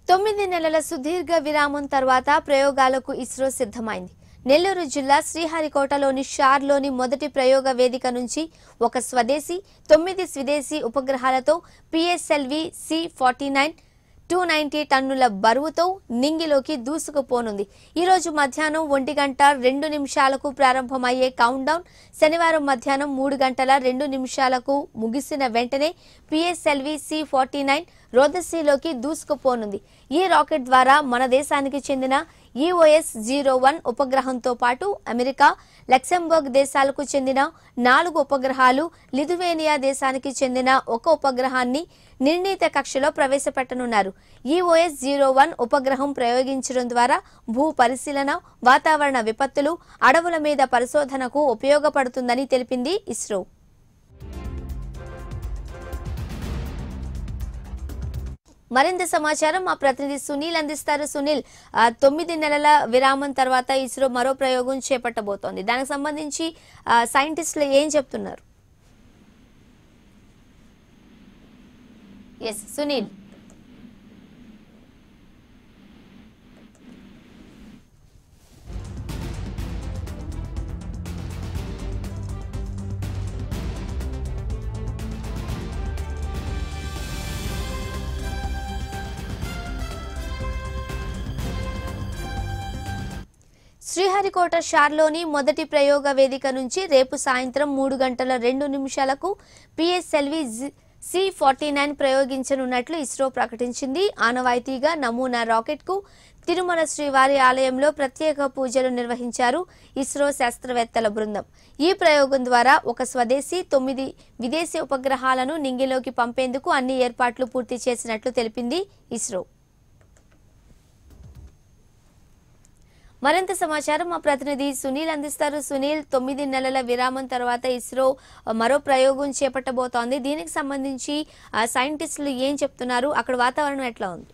తొమ్మిది నెలల సుదీర్ఘ విరామం తర్వాత ప్రయోగాలకు ఇస్రో సిద్ధమైంది నెల్లూరు జిల్లా శ్రీహరికోటలోని షార్లోని మొదటి ప్రయోగ వేదిక నుంచి ఒక స్వదేశీ తొమ్మిది స్వదేశీ ఉపగ్రహాలతో PSLV C forty nine two ninety టన్నుల బరువుతో నింగిలోకి దూసుకుపోనుంది ఈ రోజు మధ్యాహ్నం ఒంటి గంట రెండు నిమిషాలకు ప్రారంభమయ్యే కౌంట్ డౌన్ శనివారం మధ్యాహ్నం మూడు గంటల రెండు నిమిషాలకు ముగిసిన వెంటనే పిఎస్ఎల్వి సి ఫార్టీ నైన్ రోదసీలోకి దూసుకుపోనుంది ఈ రాకెట్ ద్వారా మన దేశానికి చెందిన ఈఓఎస్ జీరో వన్ ఉపగ్రహంతో పాటు అమెరికా లక్సెంబర్గ్ దేశాలకు చెందిన నాలుగు ఉపగ్రహాలు లిథువేనియా దేశానికి చెందిన ఒక ఉపగ్రహాన్ని నిర్ణీత కక్షలో ప్రవేశపెట్టనున్నారు ఈఓఎస్ జీరో వన్ ఉపగ్రహం ప్రయోగించడం ద్వారా భూ పరిశీలన వాతావరణ విపత్తులు అడవుల మీద పరిశోధనకు ఉపయోగపడుతుందని తెలిపింది ఇస్రో మరింత సమాచారం మా ప్రతినిధి సునీల్ అందిస్తారు సునీల్ ఆ, తొమ్మిది నెలల విరామం తర్వాత ఇస్రో మరో ప్రయోగం చేపట్టబోతోంది దానికి సంబంధించి ఆ, సైంటిస్టులు ఏం చెప్తున్నారు ఎస్ సునీల్ శ్రీహరికోట షార్లోని మొదటి ప్రయోగ వేదిక నుంచి రేపు సాయంత్రం మూడు గంటల రెండు నిమిషాలకు పిఎస్ఎల్వి సి ఫార్టీ నైన్ ప్రయోగించనున్నట్లు ఇస్రో ప్రకటించింది ఆనవాయితీగా నమూనా రాకెట్కు తిరుమల శ్రీవారి ఆలయంలో ప్రత్యేక పూజలు నిర్వహించారు ఇస్రో శాస్త్రవేత్తల బృందం ఈ ప్రయోగం ద్వారా ఒక స్వదేశీ తొమ్మిది విదేశీ ఉపగ్రహాలను నింగిలోకి పంపేందుకు అన్ని ఏర్పాట్లు పూర్తి చేసినట్లు తెలిపింది ఇస్రో మరింత సమాచారం మా ప్రతినిధి సునీల్ అందిస్తారు సునీల్ తొమ్మిది నెలల విరామం తర్వాత ఇస్రో ఆ, మరో ప్రయోగం చేపట్టబోతోంది దీనికి సంబంధించి ఆ, సైంటిస్టులు ఏం చెప్తున్నారు అక్కడ వాతావరణం ఎట్లా ఉంది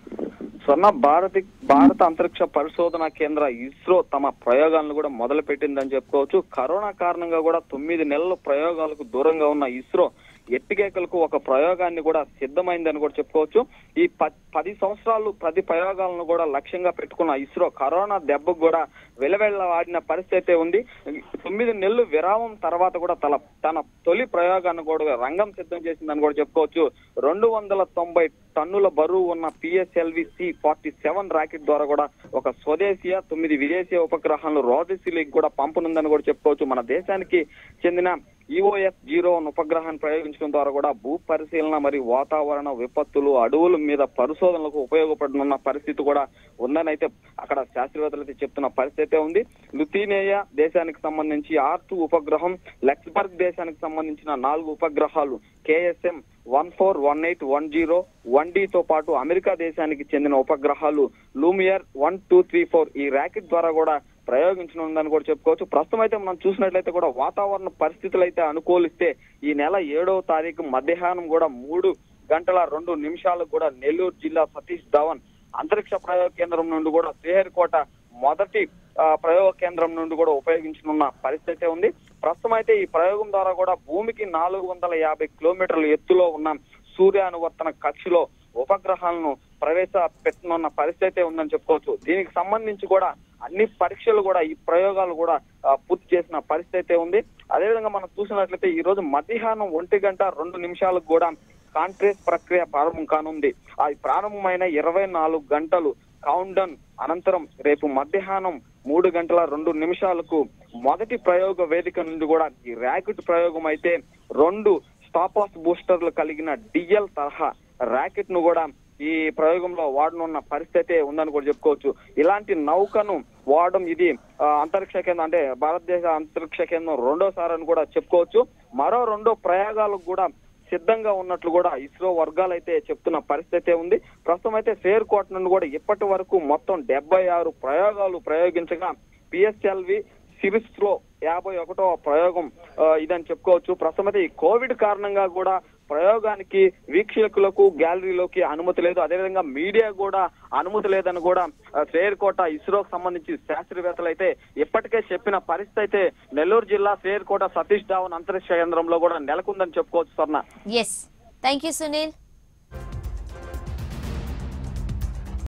స్వర్ణ భారతి భారత అంతరిక్ష పరిశోధన కేంద్ర ఇస్రో తమ ప్రయోగాలను కూడా మొదలు పెట్టిందని చెప్పుకోవచ్చు కరోనా కారణంగా కూడా తొమ్మిది నెలల ప్రయోగాలకు దూరంగా ఉన్న ఇస్రో ఎట్టికేకలకు ఒక ప్రయోగాన్ని కూడా సిద్ధమైందని కూడా చెప్పుకోవచ్చు ఈ ప- పది సంవత్సరాలు ప్రతి ప్రయోగాలను కూడా లక్ష్యంగా పెట్టుకున్న ఇస్రో కరోనా దెబ్బకు కూడా వెలవెళ్ళ ఆడిన పరిస్థితి అయితే ఉంది తొమ్మిది నెలలు విరామం తర్వాత కూడా తన తన తొలి ప్రయోగాన్ని కూడా రంగం సిద్ధం చేసిందని కూడా చెప్పుకోవచ్చు రెండు వందల తొంభై టన్నుల బరువు ఉన్న PSLV C forty seven rocket ద్వారా కూడా ఒక స్వదేశీయ తొమ్మిది విదేశీయ ఉపగ్రహాలను రోదసీలకు కూడా పంపనుందని కూడా చెప్పుకోవచ్చు మన దేశానికి చెందిన ఈఓఎస్ జీరో వన్ ఉపగ్రహాన్ని ప్రయోగించడం ద్వారా కూడా భూ పరిశీలన మరియు వాతావరణ విపత్తులు అడవుల మీద పరిశోధనలకు ఉపయోగపడనున్న పరిస్థితి కూడా ఉందని అయితే అక్కడ శాస్త్రవేత్తలు అయితే చెప్తున్న పరిస్థితి అయితే ఉంది లుతీనేయా దేశానికి సంబంధించి ఆర్ టూ ఉపగ్రహం లక్స్బర్గ్ దేశానికి సంబంధించిన నాలుగు ఉపగ్రహాలు KSM one four one eight one zero one తో పాటు అమెరికా దేశానికి చెందిన ఉపగ్రహాలు Lemur one two three four ఈ ర్యాకెట్ ద్వారా కూడా ప్రయోగించనుందని కూడా చెప్పుకోవచ్చు ప్రస్తుతం అయితే మనం చూసినట్లయితే కూడా వాతావరణ పరిస్థితులు అయితే అనుకూలిస్తే ఈ నెల ఏడవ తారీఖు మధ్యాహ్నం కూడా మూడు గంటల రెండు నిమిషాలకు కూడా నెల్లూరు జిల్లా సతీష్ ధవన్ అంతరిక్ష ప్రయోగ కేంద్రం నుండి కూడా శ్రీహరికోట మొదటి ఆ, ప్రయోగ కేంద్రం నుండి కూడా ఉపయోగించనున్న పరిస్థితి ఉంది ప్రస్తుతం అయితే ఈ ప్రయోగం ద్వారా కూడా భూమికి నాలుగు వందల యాభై కిలోమీటర్ల ఎత్తులో ఉన్న సూర్యానువర్తన కక్షలో ఉపగ్రహాలను ప్రవేశపెట్టనున్న పరిస్థితి అయితే ఉందని చెప్పుకోవచ్చు దీనికి సంబంధించి కూడా అన్ని పరీక్షలు కూడా ఈ ప్రయోగాలు కూడా ఆ, పూర్తి చేసిన పరిస్థితి అయితే ఉంది అదేవిధంగా మనం చూసినట్లయితే ఈ రోజు మధ్యాహ్నం ఒంటి గంట రెండు నిమిషాలకు కూడా కాంట్రేస్ ప్రక్రియ ప్రారంభం కానుంది అది ప్రారంభమైన ఇరవై నాలుగు గంటలు కౌంట్ డౌన్ అనంతరం రేపు మధ్యాహ్నం మూడు గంటల రెండు నిమిషాలకు మొదటి ప్రయోగ వేదిక నుండి కూడా ఈ ర్యాకెట్ ప్రయోగం అయితే రెండు స్టాపాస్ బూస్టర్లు కలిగిన డిఎల్ తరహా ర్యాకెట్ ను కూడా ఈ ప్రయోగంలో వాడనున్న పరిస్థితి ఉందని కూడా చెప్పుకోవచ్చు ఇలాంటి నౌకను వాడడం ఇది ఆ, అంతరిక్ష కేంద్రం అంటే భారతదేశ అంతరిక్ష కేంద్రం రెండోసారి అని కూడా చెప్పుకోవచ్చు మరో రెండో ప్రయోగాలకు కూడా సిద్ధంగా ఉన్నట్లు కూడా ఇస్రో వర్గాలు అయితే చెప్తున్న పరిస్థితి ఉంది ప్రస్తుతం అయితే ఫేర్ కోట నుండి కూడా ఇప్పటి వరకు మొత్తం డెబ్బై ఆరు ప్రయోగాలు ప్రయోగించగా పిఎస్ఎల్వి సిరీస్ లో యాభై ఒకటో ప్రయోగం ఆ, ఇదని చెప్పుకోవచ్చు ప్రస్తుతం అయితే ఈ కోవిడ్ కారణంగా కూడా ప్రయోగానికి వీక్షకులకు గ్యాలరీలోకి అనుమతి లేదు అదేవిధంగా మీడియా కూడా అనుమతి లేదని కూడా ఆ, శ్రేయర్కోట ఇస్రోకి సంబంధించి శాస్త్రవేత్తలు అయితే ఇప్పటికే చెప్పిన పరిస్థితి అయితే నెల్లూరు జిల్లా శ్రేయర్కోట సతీష్ ధావన్ అంతరిక్ష కేంద్రంలో కూడా నెలకొందని చెప్పుకోవచ్చు స్వర్ణ ఎస్ థ్యాంక్ యూ సునీల్